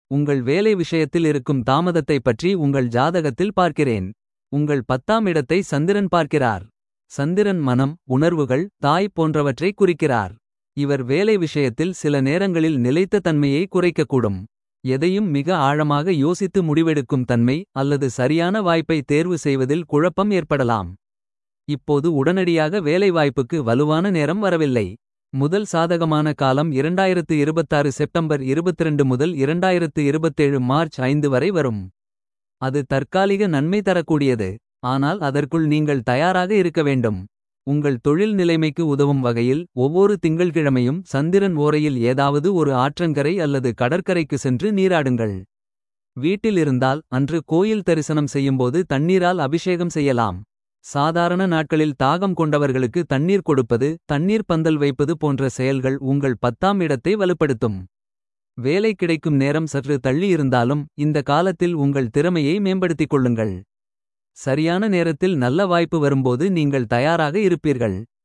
உங்கள் வேலை விஷயத்தில் இருக்கும் தாமதத்தை பற்றி உங்கள் ஜாதகத்தில் பார்க்கிறேன். உங்கள் பத்தாம் இடத்தை சந்திரன் பார்க்கிறார். சந்திரன் மனம் உணர்வுகள் தாய் போன்றவற்றை குறிக்கிறார். இவர் வேலை விஷயத்தில் சில நேரங்களில் நிலைத்த தன்மையை குறைக்கக்கூடும். எதையும் மிக ஆழமாக யோசித்து முடிவெடுக்கும் தன்மை அல்லது சரியான வாய்ப்பை தேர்வு செய்வதில் குழப்பம் ஏற்படலாம். இப்போது உடனடியாக வேலைவாய்ப்புக்கு வலுவான நேரம் வரவில்லை. முதல் சாதகமான காலம் 2026 செப்டம்பர் 22 முதல் 2027 மார்ச் 5 வரை வரும். அது தற்காலிக நன்மை தரக்கூடியது. ஆனால் அதற்குள் நீங்கள் தயாராக இருக்க வேண்டும். உங்கள் தொழில் நிலைமைக்கு உதவும் வகையில் ஒவ்வொரு திங்கள்கிழமையும் சந்திரன் ஓரையில் ஏதாவது ஒரு ஆற்றங்கரை அல்லது கடற்கரைக்கு சென்று நீராடுங்கள். வீட்டில் இருந்தால் அன்று கோயில் தரிசனம் செய்யும்போது தண்ணீரால் அபிஷேகம் செய்யலாம். சாதாரண நாட்களில் தாகம் கொண்டவர்களுக்கு தண்ணீர் கொடுப்பது தண்ணீர் பந்தல் வைப்பது போன்ற செயல்கள் உங்கள் பத்தாம் இடத்தை வலுப்படுத்தும். வேலை கிடைக்கும் நேரம் சற்று தள்ளி இருந்தாலும் இந்த காலத்தில் உங்கள் திறமையை மேம்படுத்திக் கொள்ளுங்கள். சரியான நேரத்தில் நல்ல வாய்ப்பு வரும்போது நீங்கள் தயாராக இருப்பீர்கள்.